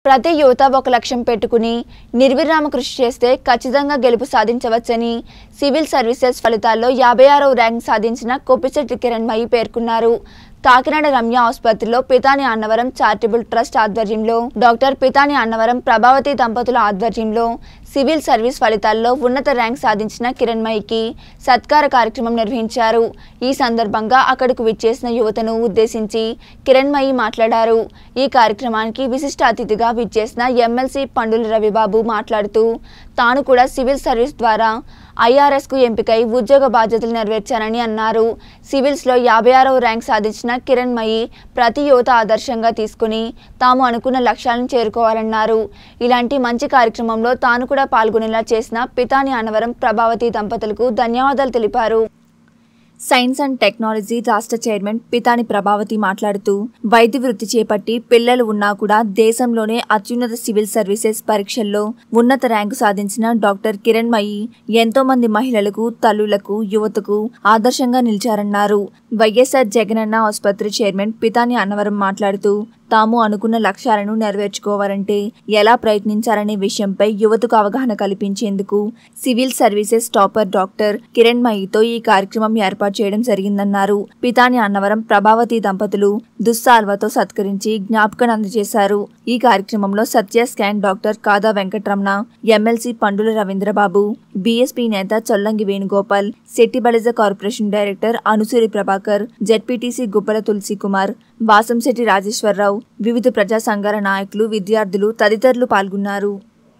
ప్రతి యువత ఒక లక్ష్యం పెట్టుకుని నిర్విరామ కృషి చేస్తే ఖచ్చితంగా గెలుపు సాధించవచ్చని సివిల్ సర్వీసెస్ ఫలితాల్లో యాభై ఆరవ ర్యాంక్ సాధించిన కొప్పిశెట్టి కిరణ్మయి పేర్కొన్నారు కాకినాడ రమ్య ఆసుపత్రిలో పితాని అన్నవరం చారిటబుల్ ట్రస్ట్ ఆధ్వర్యంలో డాక్టర్ పితాని అన్నవరం ప్రభావతి దంపతుల ఆధ్వర్యంలో సివిల్ సర్వీస్ ఫలితాల్లో ఉన్నత ర్యాంక్ సాధించిన కిరణ్మయికి సత్కార కార్యక్రమం నిర్వహించారు ఈ సందర్భంగా అక్కడకు విచ్చేసిన యువతను ఉద్దేశించి కిరణ్మయి మాట్లాడారు ఈ కార్యక్రమానికి విశిష్ట అతిథిగా విచ్చేసిన ఎమ్మెల్సీ పండుల రవిబాబు మాట్లాడుతూ తాను కూడా సివిల్ సర్వీస్ ద్వారా ఐఆర్ఎస్కు ఎంపికై ఉద్యోగ బాధ్యతలు నెరవేర్చానని అన్నారు సివిల్స్లో యాభై ఆరవ ర్యాంక్ సాధించిన కిరణ్మయి ప్రతి యువత ఆదర్శంగా తీసుకుని తాము అనుకున్న లక్ష్యాలను చేరుకోవాలన్నారు ఇలాంటి మంచి కార్యక్రమంలో తాను కూడా పాల్గొనేలా చేసిన పితాని అనవరం ప్రభావతి దంపతులకు ధన్యవాదాలు తెలిపారు సైన్స్ అండ్ టెక్నాలజీ రాష్ట్ర చైర్మన్ పితాని ప్రభావతి మాట్లాడుతూ వైద్య వృత్తి చేపట్టి పిల్లలు ఉన్నా కూడా దేశంలోనే అత్యున్నత సివిల్ సర్వీసెస్ పరీక్షల్లో ఉన్నత ర్యాంకు సాధించిన డాక్టర్ కిరణ్మయి ఎంతో మంది మహిళలకు తల్లులకు యువతకు ఆదర్శంగా నిలిచారన్నారు వైఎస్ఆర్ జగనన్న ఆసుపత్రి చైర్మన్ పితాని అన్నవరం మాట్లాడుతూ తాము అనుకున్న లక్ష్యాలను నెరవేర్చుకోవాలంటే ఎలా ప్రయత్నించాలనే విషయంపై యువతకు అవగాహన కల్పించేందుకు civil services topper doctor Kiran మయితో ఈ కార్యక్రమం ఏర్పాటు చేయడం జరిగిందన్నారు పితాని అన్నవరం ప్రభావతి దంపతులు దుస్సాల్వతో సత్కరించి జ్ఞాపకం అందజేశారు ఈ కార్యక్రమంలో సత్య స్కాన్ డాక్టర్ కాదా వెంకటరమణ ఎమ్మెల్సీ పండుల రవీంద్రబాబు బీఎస్పీ నేత Chollangi Venugopal Settibalija corporation director Anusuri Prabhakar ZPTC Gubbala Tulasi Kumar Vasamsetti Rajeswararao వివిధ ప్రజా సంఘాల నాయకులు విద్యార్థులు తదితరులు పాల్గొన్నారు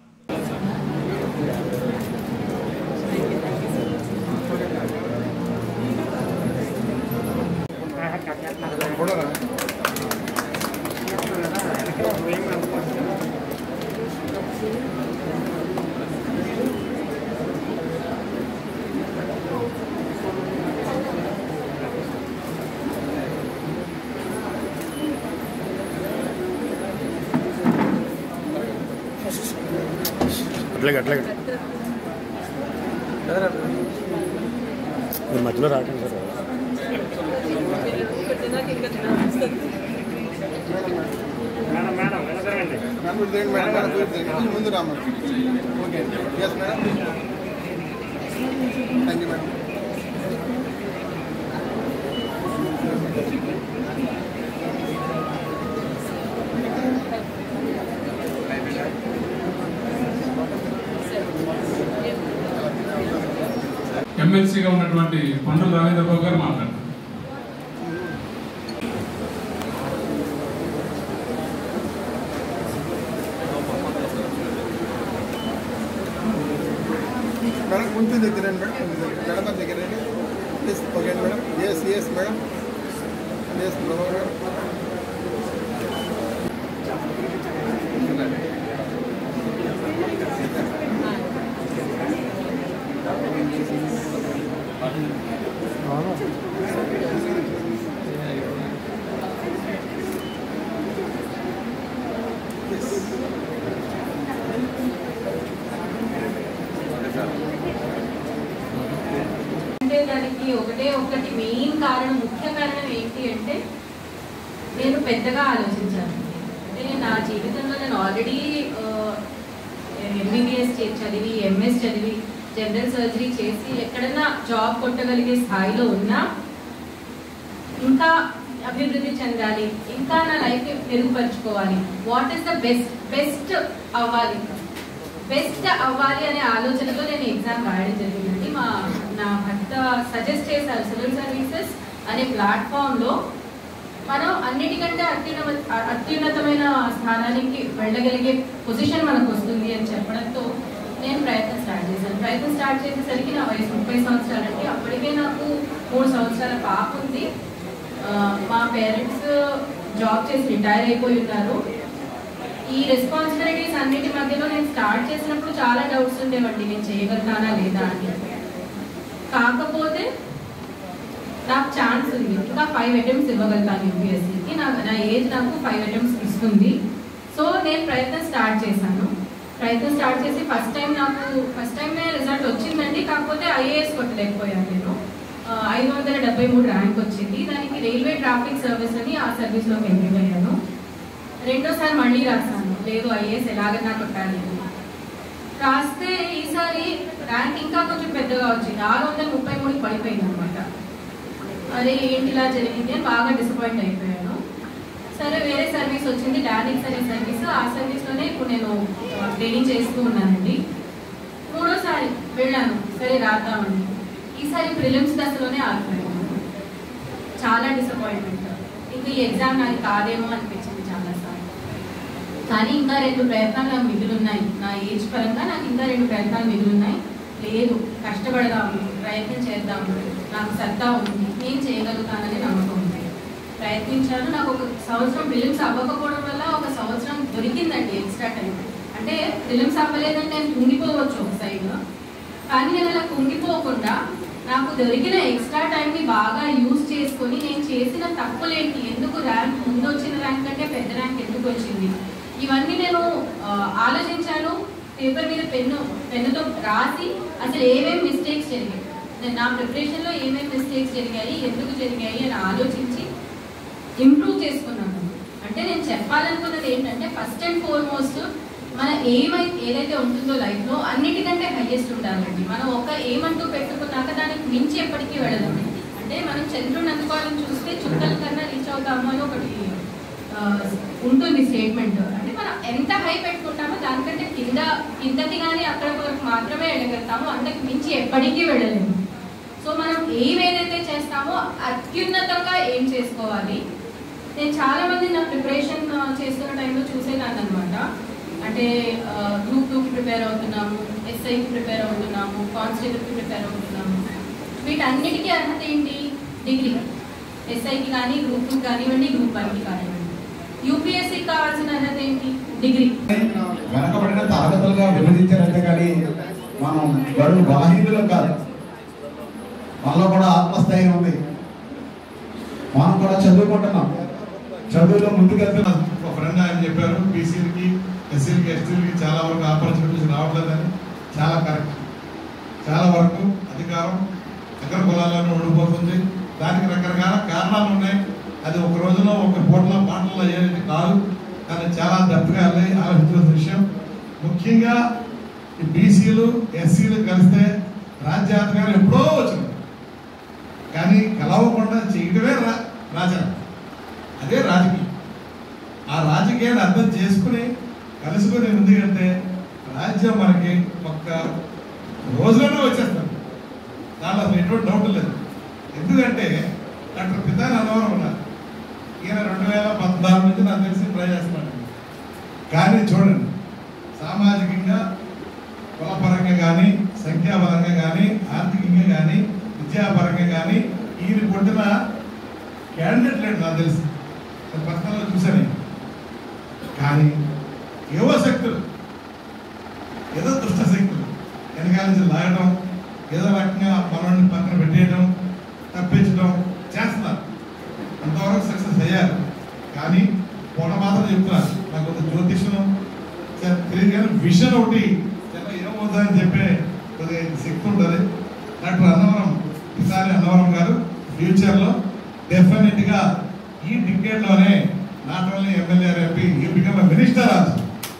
అట్లాగే అట్లాగే మీరు మధ్యలో రావటం సార్ మేడం ఇటు తీయండి మేడం మేడం ఇటు తీయండి. కొంచెం ముందు రామ్మా okay yes madam thank you madam ఎమ్మెల్సీగా ఉన్నటువంటి పండుల రవీంద్రబాబు గారు మాట్లాడారు మేడం కొంచెం దగ్గర రండి మేడం కొంచెం దగ్గర మేడం దగ్గర రండి yes okay madam yes yes madam yes madam అంటే దానికి ఒకటే ఒకటి మెయిన్ కారణం ముఖ్య కారణం ఏంటి అంటే నేను పెద్దగా ఆలోచించాను అంటే నేను నా జీవితంలో నేను ఆల్రెడీ ఎంబీబీఎస్ చదివి ఎంఎస్ చదివి జనరల్ సర్జరీ చేసి ఎక్కడన్నా జాబ్ కొట్టగలిగే స్థాయిలో ఉన్నా ఇంకా అభివృద్ధి చెందాలి ఇంకా నా లైఫ్ మెరుగుపరుచుకోవాలి what is the best best అవ్వాలి బెస్ట్ అవ్వాలి అనే ఆలోచనతో నేను ఎగ్జామ్ రాయడం జరిగిందండి మా నా భర్త సజెస్ట్ చేశారు సివిల్ సర్వీసెస్ అనే ప్లాట్ఫామ్లో మనం అన్నిటికంటే అత్యున్న అత్యున్నతమైన స్థానానికి వెళ్ళగలిగే పొజిషన్ మనకు వస్తుంది అని చెప్పడంతో నేను ప్రయత్నం స్టార్ట్ చేశాను ప్రయత్నం స్టార్ట్ చేసేసరికి నా వయసు ముప్పై సంవత్సరాలండి అప్పటికే నాకు మూడు సంవత్సరాల పాప ఉంది ఆ, మా పేరెంట్స్ జాబ్ చేసి రిటైర్ అయిపోయి ఉన్నారు ఈ రెస్పాన్సిబిలిటీస్ అన్నిటి మధ్యలో నేను స్టార్ట్ చేసినప్పుడు చాలా డౌట్స్ ఉండేవండి నేను చేయగలుగుతానా లేదా అని కాకపోతే నాకు ఛాన్స్ ఉంది ఇంకా ఫైవ్ అటెంప్ట్స్ ఇవ్వగలుగుతాను యూపీఎస్సీకి నా నా ఏజ్ నాకు ఫైవ్ అటెంప్ట్స్ ఇస్తుంది సో నేను ప్రయత్నం స్టార్ట్ చేశాను ప్రయత్నం స్టార్ట్ చేసి ఫస్ట్ టైం నాకు ఫస్ట్ టైమే రిజల్ట్ వచ్చిందండి కాకపోతే ఐఏఎస్ కొట్టలేకపోయాను నేను ఆ, ఐదు వందల డెబ్బై మూడు ర్యాంక్ వచ్చింది దానికి రైల్వే ట్రాఫిక్ సర్వీస్ అని ఆ సర్వీస్లోకి ఎంపిక అయ్యాను రెండోసారి మళ్ళీ రాశాను లేదు ఐఏఎస్ ఎలాగన్నా కొట్టాలి అని. రాస్తే ఈసారి ర్యాంక్ ఇంకా కొంచెం పెద్దగా వచ్చింది ఆరు వందల ముప్పై మూడు పడిపోయింది అనమాట అరే ఏంటి ఇలా జరిగింది అని బాగా డిసప్పాయింట్ అయిపోయాను సరే వేరే సర్వీస్ వచ్చింది డానిక్స్ అనే సర్వీస్ ఆ సర్వీస్లోనే ఇప్పుడు నేను ట్రైనింగ్ చేస్తూ ఉన్నానండి మూడోసారి వెళ్ళాను సరే రాద్దామని ఈసారి ప్రిలిమ్స్ దశలోనే ఆగిపోయాను చాలా డిసప్పాయింట్మెంట్ ఇంకా ఈ ఎగ్జామ్ నాది కాదేమో అనిపించింది చాలాసార్లు కానీ ఇంకా రెండు ప్రయత్నాలు నాకు మిగులున్నాయి నా ఏజ్ పరంగా నాకు ఇంకా రెండు ప్రయత్నాలు మిగులున్నాయి లేదు కష్టపడదాము ప్రయత్నం చేద్దాము నాకు సత్తా ఉంది నేను చేయగలుగుతానని నమ్మకం ఉంది ప్రయత్నించాను నాకు ఒక సంవత్సరం ఫిలిమ్స్ అవ్వకపోవడం వల్ల ఒక సంవత్సరం దొరికిందండి ఎక్స్ట్రా టైం అంటే ఫిలిమ్స్ అవ్వలేదని నేను కుంగిపోవచ్చు ఒక సైడ్ కానీ నేను అలా కుంగిపోకుండా నాకు దొరికిన ఎక్స్ట్రా టైంని బాగా యూజ్ చేసుకొని నేను చేసిన తప్పులేంటి ఎందుకు ర్యాంక్ ముందు వచ్చిన ర్యాంక్ కంటే పెద్ద ర్యాంక్ ఎందుకు వచ్చింది ఇవన్నీ నేను ఆ, ఆలోచించాను పేపర్ మీద పెన్ను పెన్నుతో రాసి అసలు ఏమేమి మిస్టేక్స్ జరిగాయి నేను నా ప్రిపరేషన్లో ఏమేమి మిస్టేక్స్ జరిగాయి ఎందుకు జరిగాయి అని ఆలోచించి ఇంప్రూవ్ చేసుకున్నాను అంటే నేను చెప్పాలనుకున్నది ఏంటంటే ఫస్ట్ అండ్ ఫార్మోస్ట్ మన ఎయిమ్ ఏదైతే ఉంటుందో లైఫ్లో అన్నిటికంటే హైయెస్ట్ ఉండాలండి మనం ఒక ఎయిమ్ అంటూ పెట్టుకున్నాక దానికి మించి ఎప్పటికీ వెళ్ళదండి అంటే మనం చంద్రుడిని అందుకోవాలని చూస్తే చుక్కల కన్నా రీచ్ అవుతాము అని ఒకటి ఆ, ఉంటుంది స్టేట్మెంట్ అంటే మనం ఎంత హై పెట్టుకుంటామో దానికంటే కింద కిందకి కానీ అక్కడ వరకు మాత్రమే వెళ్ళగలుగుతాము అంతకు మించి ఎప్పటికీ వెళ్ళలేము సో మనం ఏం ఏదైతే చేస్తామో అత్యున్నతంగా ఏం చేసుకోవాలి నేను చాలా మంది నా ప్రిపరేషన్ చేస్తున్న టైంలో చూసేదాన్ని అనమాట అంటే గ్రూప్ టూకి ప్రిపేర్ అవుతున్నాము ఎస్ఐకి ప్రిపేర్ అవుతున్నాము కానిస్టేబుల్కి ప్రిపేర్ అవుతున్నాము వీటన్నిటికీ అర్హత ఏంటి డిగ్రీ ఎస్ఐకి కానీ గ్రూప్ టూ కానివ్వండి గ్రూప్ వన్కి కానివ్వండి యూపీఎస్సీకి కావాల్సిన అర్హత ఏంటి డిగ్రీ వెనకబడిన తరగతులుగా విభజించారంటే కానీ మనం బడుగు బలహీనులం కాదు మనలో కూడా ఆత్మస్థైర్యం ఉంది మనం కూడా చదువుకుంటున్నాం చదువులో ముందుకెళ్తున్నాం ఒక ఫ్రెండ్ ఆయన చెప్పారు బీసీలకి ఎస్సీలకి ఎస్టీలకి చాలా వరకు ఆపర్చునిటీస్ రావట్లేదని చాలా కరెక్ట్ చాలా వరకు అధికారం ఇతర కులాలను ఓడిపోతుంది దానికి రకరకాల కారణాలు ఉన్నాయి అది ఒక రోజులో ఒక పూటలో పాటల్లో అయ్యేది కాదు కానీ చాలా దెబ్బగా వెళ్ళి ఆలోచించాల్సిన విషయం ముఖ్యంగా ఈ బీసీలు ఎస్సీలు కలిస్తే రాజ్యాధికారం ఎప్పుడో వచ్చింది కానీ కలవకుండా చేయడమే రా రాజాం అదే రాజకీయం ఆ రాజకీయాన్ని అర్థం చేసుకుని కలుసుకుని ముందుకంటే రాజ్యం మనకి ఒక్క రోజులోనే వచ్చేస్తుంది దాంట్లో అసలు ఎటువంటి డౌట్ లేదు ఎందుకంటే డాక్టర్ పితాని అన్నవరం ఉన్నారు ఈయన రెండు వేల పద్నాలుగు నుంచి నాకు తెలిసి ట్రై చేస్తున్నాడు కానీ చూడండి సామాజికంగా కులపరంగా కానీ సంఖ్యాపరంగా కానీ ఆర్థికంగా కానీ విద్యాపరంగా కానీ ఈయన కొట్టిన క్యాండిడేట్ లేడు నాకు తెలిసి నేను పర్సనల్గా చూశాను కానీ యువ శక్తులు ఏదో దుష్ట శక్తులు వెనకాల నుంచి లాగడం ఏదో రకంగా మనల్ని పక్కన పెట్టేయడం తప్పించడం చేస్తున్నారు అంతవరకు సక్సెస్ అయ్యారు కానీ పొడ మాత్రం చెప్తున్నారు నాకు కొంత జ్యోతిషం చాలా తెలియదు కానీ విషన్ ఒకటి చాలా ఏమవుతుందని చెప్పే కొద్దిగా శక్తి ఉంటుంది డాక్టర్ అన్నవరం ఈసారి అన్నవరం గారు ఫ్యూచర్లో డెఫినెట్గా ఈ డికేట్లోనే నాట్ ఓన్లీ ఎమ్మెల్యే ఎంపీ ఈ బికమ్ మినిస్టర్ ఆల్సో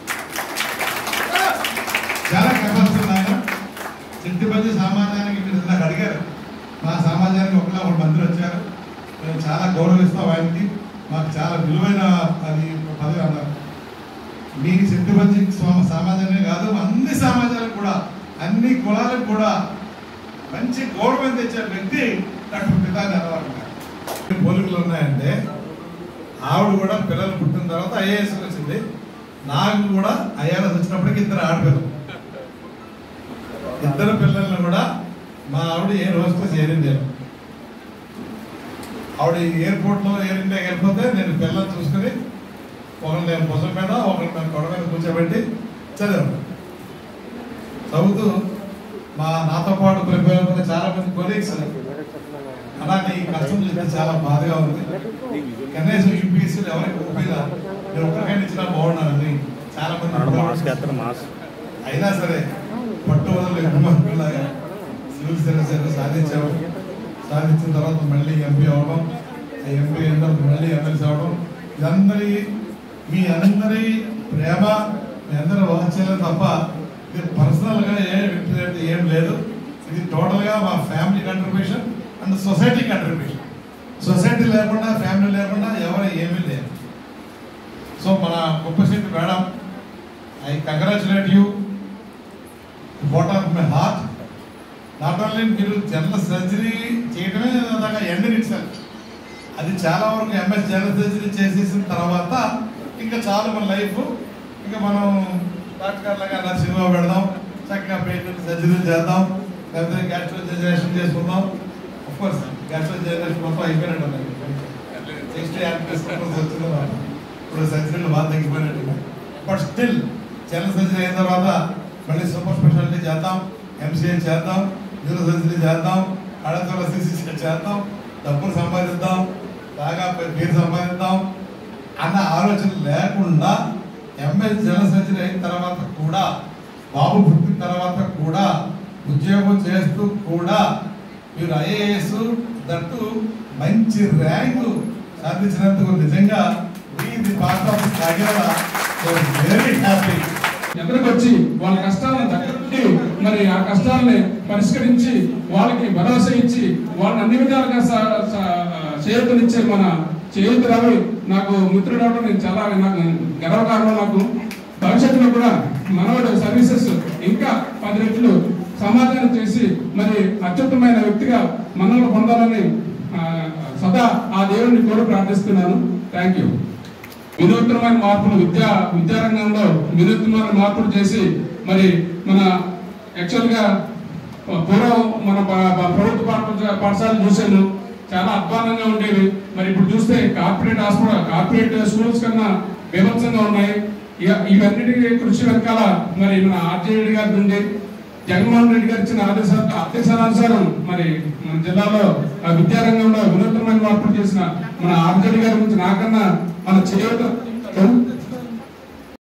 చాలా కెపాసిటీ ఆయన చిట్టిపల్లి సమాజానికి మీరు ఇందాక అడిగారు మా సమాజానికి ఒకలా ఒక మంత్రి వచ్చారు మేము చాలా గౌరవిస్తాం ఆయనకి మాకు చాలా విలువైన అది పదవి అన్నారు మీ సిద్ధిపల్లి సమాజమే కాదు అన్ని సమాజాలకు కూడా అన్ని కులాలకు కూడా మంచి గౌరవం తెచ్చే వ్యక్తి డాక్టర్ పితాని అన్నవారు పోలికలు ఉన్నాయంటే ఆవిడ కూడా పిల్లలు పుట్టిన తర్వాత ఐఏఎస్ వచ్చింది నాకు కూడా ఐఆర్ఎస్ వచ్చినప్పటికి ఇద్దరు ఆడపిల్లలు ఇద్దరు పిల్లల్ని కూడా మా ఆవిడ ఏ రోజుతో చేరింది ఆవిడ ఎయిర్పోర్ట్ లో ఎయిర్ ఇండియాకి వెళ్ళిపోతే నేను పిల్లల్ని చూసుకుని ఒకరిని నేను భుజం మీద ఒకరిని నేను కొడ మీద కూర్చోబెట్టి చదివాను చదువుతూ మా నాతో పాటు ప్రిపేర్ అవుతున్న చాలా మంది కొలీగ్స్ అలాంటి ఈ కష్టం చూస్తే చాలా బాధగా ఉంది కనీసం యూపీఎస్సీలు ఎవరికి ఒప్పిదా నేను ఒక్కరికైనా ఇచ్చినా బాగున్నానని చాలా మంది మాస్క్ వేస్తారు మాస్క్ అయినా సరే పట్టు వదలు ఎన్నోలాగా సివిల్ సర్వీస్ సాధించాము సాధించిన తర్వాత మళ్ళీ ఎంపీ అవడం ఆ ఎంపీ అయిన తర్వాత మళ్ళీ ఎమ్మెల్సీ అవడం ఇదందరి మీ అందరి ప్రేమ మీ అందరూ వాత్సల్యం తప్ప ఇది పర్సనల్గా ఏ వ్యక్తి ఏం లేదు ఇది టోటల్గా మా family contribution and society contribution society లేకుండా ఫ్యామిలీ లేకుండా ఎవరు ఏమీ లేదు సో మన Kuppasetti madam I congratulate you what of my heart not only మీరు జనరల్ సర్జరీ చేయడమే దాకా ఎండ్ ఇట్ అది చాలా వరకు ఎంఎస్ జనరల్ సర్జరీ చేసేసిన తర్వాత ఇంకా చాలు మన లైఫ్ ఇంకా మనం డాక్టర్ లాగా నర్సింగ్లో పెడదాం చక్కగా పేషెంట్ సర్జరీ చేద్దాం లేకపోతే గ్యాస్ట్రోజనరేషన్ చేసుకుందాం కోర్స్ గ్యాస్ట్రోజనరేషన్ మొత్తం అయిపోయినట్టు సిక్స్టీ యాక్టర్స్ వచ్చింది మాకు. ఇప్పుడు సర్జరీలు బాగా తగ్గిపోయినట్టు బట్ స్టిల్ జనరల్ సర్జరీ అయిన తర్వాత మళ్ళీ సూపర్ స్పెషాలిటీ చేద్దాం ఎంసీఏ చేద్దాం న్యూరో సర్జరీ చేద్దాం కడతల సిసి చేద్దాం డబ్బులు సంపాదిద్దాం బాగా పే- పేరు సంపాదిద్దాం అన్న ఆలోచన లేకుండా ఎంఎస్ జనరల్ సర్జరీ అయిన తర్వాత కూడా బాబు పుట్టిన తర్వాత కూడా ఉద్యోగం చేస్తూ కూడా మీరు ఐఏఎస్ దట్టు మంచి ర్యాంకు సాధించినందుకు నిజంగా ఇది part of Kakinada very happy ఎక్కడికి వచ్చి వాళ్ళ కష్టాలను దగ్గరుండి మరి ఆ కష్టాలని పరిష్కరించి వాళ్ళకి భరోసా ఇచ్చి వాళ్ళని అన్ని విధాలుగా స- స- చేయూతనిచ్చే మన చేయూత రవి నాకు మిత్రుడు అవడం నేను చాలా నాకు గర్వకారణం నాకు భవిష్యత్తులో కూడా మనవడు సర్వీసెస్ ఇంకా పది రెట్లు సమాధానం చేసి మరి అత్యుత్తమైన వ్యక్తిగా మనల్ని పొందాలని ఆ, సదా ఆ దేవుడిని కోరి ప్రార్థిస్తున్నాను థ్యాంక్ యూ వినూత్నమైన మార్పులు విద్యా విద్యారంగంలో వినూత్నమైన మార్పులు చేసి మరి మన యాక్చువల్గా పూర్వం మన ప- ప- ప్రభుత్వ పాఠ పాఠశాలలు చూశాను చాలా అధ్వానంగా ఉండేవి మరి ఇప్పుడు చూస్తే కార్పొరేట్ హాస్పిటల్ కార్పొరేట్ స్కూల్స్ కన్నా బీభత్సంగా ఉన్నాయి ఇక- ఇవన్నిటి కృషి వెనకాల మరి మన ఆర్జేడి గారి నుండి జగన్మోహన్ రెడ్డి గారు ఇచ్చిన ఆదేశాల ఆదేశానుసారం మరి మన జిల్లాలో ఆ విద్యారంగంలో వినూత్నమైన మార్పులు చేసిన మన ఆర్జేడి గారి గురించి నాకన్నా మన చేయూత